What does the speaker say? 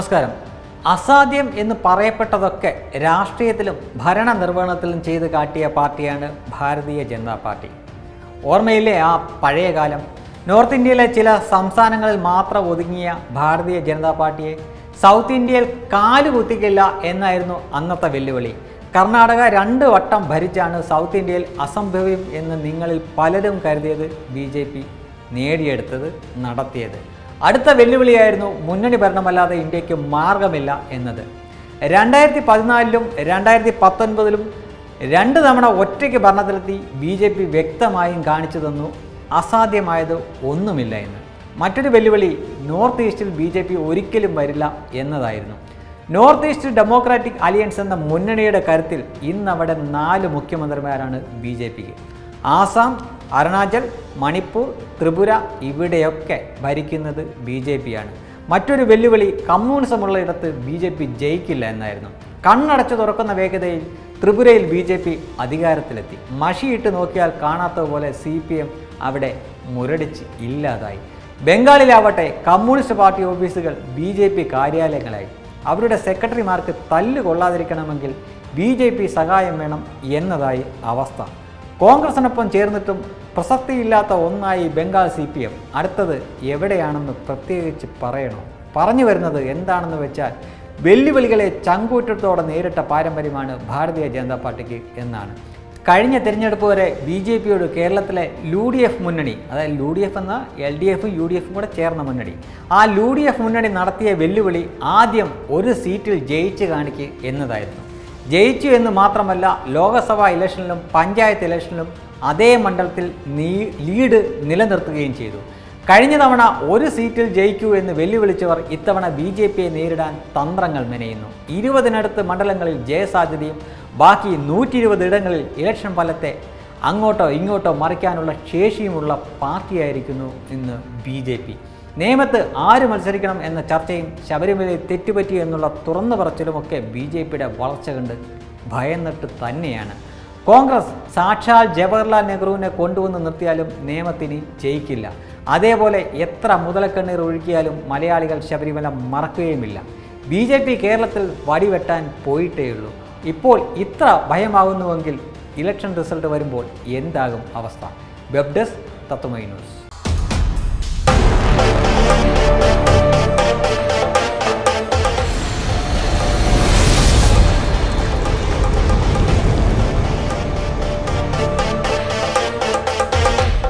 നമസ്കാരം അസാധ്യം എന്ന് പറയപ്പെട്ടതൊക്കെ രാഷ്ട്രീയത്തിലും ഭരണ നിർവഹണത്തിലും ചെയ്ത് കാട്ടിയ പാർട്ടിയാണ് ഭാരതീയ ജനതാ പാർട്ടി ഓർമ്മയില്ലേ ആ പഴയ കാലം നോർത്ത് ഇന്ത്യയിലെ ചില സംസ്ഥാനങ്ങളിൽ മാത്രം ഒതുങ്ങിയ ഭാരതീയ ജനതാ പാർട്ടിയെ സൗത്ത് ഇന്ത്യയിൽ കാല് കുത്തിക്കില്ല എന്നായിരുന്നു അന്നത്തെ വെല്ലുവിളി കർണാടക രണ്ട് വട്ടം ഭരിച്ചാണ് സൗത്ത് ഇന്ത്യയിൽ അസംഭവ്യം എന്ന് നിങ്ങളിൽ പലരും കരുതിയത് ബി ജെ പി നേടിയെടുത്തത് നടത്തിയത് അടുത്ത വെല്ലുവിളിയായിരുന്നു മുന്നണി ഭരണമല്ലാതെ ഇന്ത്യക്ക് മാർഗമില്ല എന്നത് രണ്ടായിരത്തി പതിനാലിലും രണ്ടായിരത്തി പത്തൊൻപതിലും രണ്ട് തവണ ഒറ്റയ്ക്ക് ഭരണത്തിലെത്തി ബി ജെ പി വ്യക്തമായും കാണിച്ചു തന്നു അസാധ്യമായത് ഒന്നുമില്ല എന്ന് മറ്റൊരു വെല്ലുവിളി നോർത്ത് ഈസ്റ്റിൽ ബി ജെ പി ഒരിക്കലും വരില്ല എന്നതായിരുന്നു നോർത്ത് ഈസ്റ്റ് ഡെമോക്രാറ്റിക് അലിയൻസ് എന്ന മുന്നണിയുടെ കരുത്തിൽ ഇന്നവിടെ നാല് മുഖ്യമന്ത്രിമാരാണ് ബി ജെ പിക്ക് ആസാം അരുണാചൽ മണിപ്പൂർ ത്രിപുര ഇവിടെയൊക്കെ ഭരിക്കുന്നത് ബി ജെ പിയാണ് മറ്റൊരു വെല്ലുവിളി കമ്മ്യൂണിസമുള്ള ഇടത്ത് ബി ജെ പി ജയിക്കില്ല എന്നായിരുന്നു കണ്ണടച്ചു തുറക്കുന്ന വേഗതയിൽ ത്രിപുരയിൽ ബി ജെ പി അധികാരത്തിലെത്തി മഷിയിട്ട് നോക്കിയാൽ കാണാത്തതുപോലെ സി പി എം അവിടെ മുരടിച്ച് ഇല്ലാതായി ബംഗാളിലാവട്ടെ കമ്മ്യൂണിസ്റ്റ് പാർട്ടി ഓഫീസുകൾ ബി ജെ പി കാര്യാലയങ്ങളായി അവരുടെ സെക്രട്ടറിമാർക്ക് തല്ല് കൊള്ളാതിരിക്കണമെങ്കിൽ ബി ജെ പി സഹായം വേണം എന്നതായി അവസ്ഥ കോൺഗ്രസിനൊപ്പം ചേർന്നിട്ടും പ്രസക്തിയില്ലാത്ത ഒന്നായി ബംഗാൾ സി പി എം അടുത്തത് എവിടെയാണെന്ന് പ്രത്യേകിച്ച് പറയണോ പറഞ്ഞു വരുന്നത് എന്താണെന്ന് വെച്ചാൽ വെല്ലുവിളികളെ ചങ്കൂറ്റത്തോടെ നേരിട്ട പാരമ്പര്യമാണ് ഭാരതീയ ജനതാ പാർട്ടിക്ക് എന്നാണ് കഴിഞ്ഞ തിരഞ്ഞെടുപ്പ് വരെ ബി ജെ പിയോട് കേരളത്തിലെ ലു ഡി എഫ് മുന്നണി അതായത് ലു ഡി എഫ് എന്ന എൽ ഡി എഫും യു ഡി എഫും കൂടെ ചേർന്ന മുന്നണി ആ ലു ഡി എഫ് മുന്നണി നടത്തിയ വെല്ലുവിളി ആദ്യം ഒരു സീറ്റിൽ ജയിച്ച് കാണിക്കുക എന്നതായിരുന്നു ജയിച്ചു എന്ന് മാത്രമല്ല ലോക്സഭാ ഇലക്ഷനിലും പഞ്ചായത്ത് ഇലക്ഷനിലും അതേ മണ്ഡലത്തിൽ നീ ലീഡ് നിലനിർത്തുകയും ചെയ്തു കഴിഞ്ഞ തവണ ഒരു സീറ്റിൽ ജയിക്കൂ എന്ന് വെല്ലുവിളിച്ചവർ ഇത്തവണ ബി ജെ പിയെ നേരിടാൻ തന്ത്രങ്ങൾ മെനയുന്നു ഇരുപതിനടുത്ത് മണ്ഡലങ്ങളിൽ ജയസാധ്യതയും ബാക്കി നൂറ്റി ഇരുപത് ഇടങ്ങളിൽ ഇലക്ഷൻ ഫലത്തെ അങ്ങോട്ടോ ഇങ്ങോട്ടോ മറിക്കാനുള്ള ശേഷിയുമുള്ള പാർട്ടിയായിരിക്കുന്നു ഇന്ന് ബി ജെ പി നിയമത്ത് ആര് മത്സരിക്കണം എന്ന ചർച്ചയും ശബരിമലയിൽ തെറ്റുപറ്റി എന്നുള്ള തുറന്നു പറച്ചിലുമൊക്കെ ബി ജെ പിയുടെ വളർച്ച കണ്ട് ഭയന്നിട്ട് തന്നെയാണ് കോൺഗ്രസ് സാക്ഷാൽ ജവഹർലാൽ നെഹ്റുവിനെ കൊണ്ടുവന്ന് നിർത്തിയാലും നിയമത്തിന് ജയിക്കില്ല അതേപോലെ എത്ര മുതലക്കണ്ണീർ ഒഴുക്കിയാലും മലയാളികൾ ശബരിമല മറക്കുകയുമില്ല ബി ജെ പി കേരളത്തിൽ വടിവെട്ടാൻ പോയിട്ടേയുള്ളൂ ഇപ്പോൾ ഇത്ര ഭയമാകുന്നുവെങ്കിൽ ഇലക്ഷൻ റിസൾട്ട് വരുമ്പോൾ എന്താകും അവസ്ഥ വെബ് ഡെസ്ക് തത്വമൈ ന്യൂസ്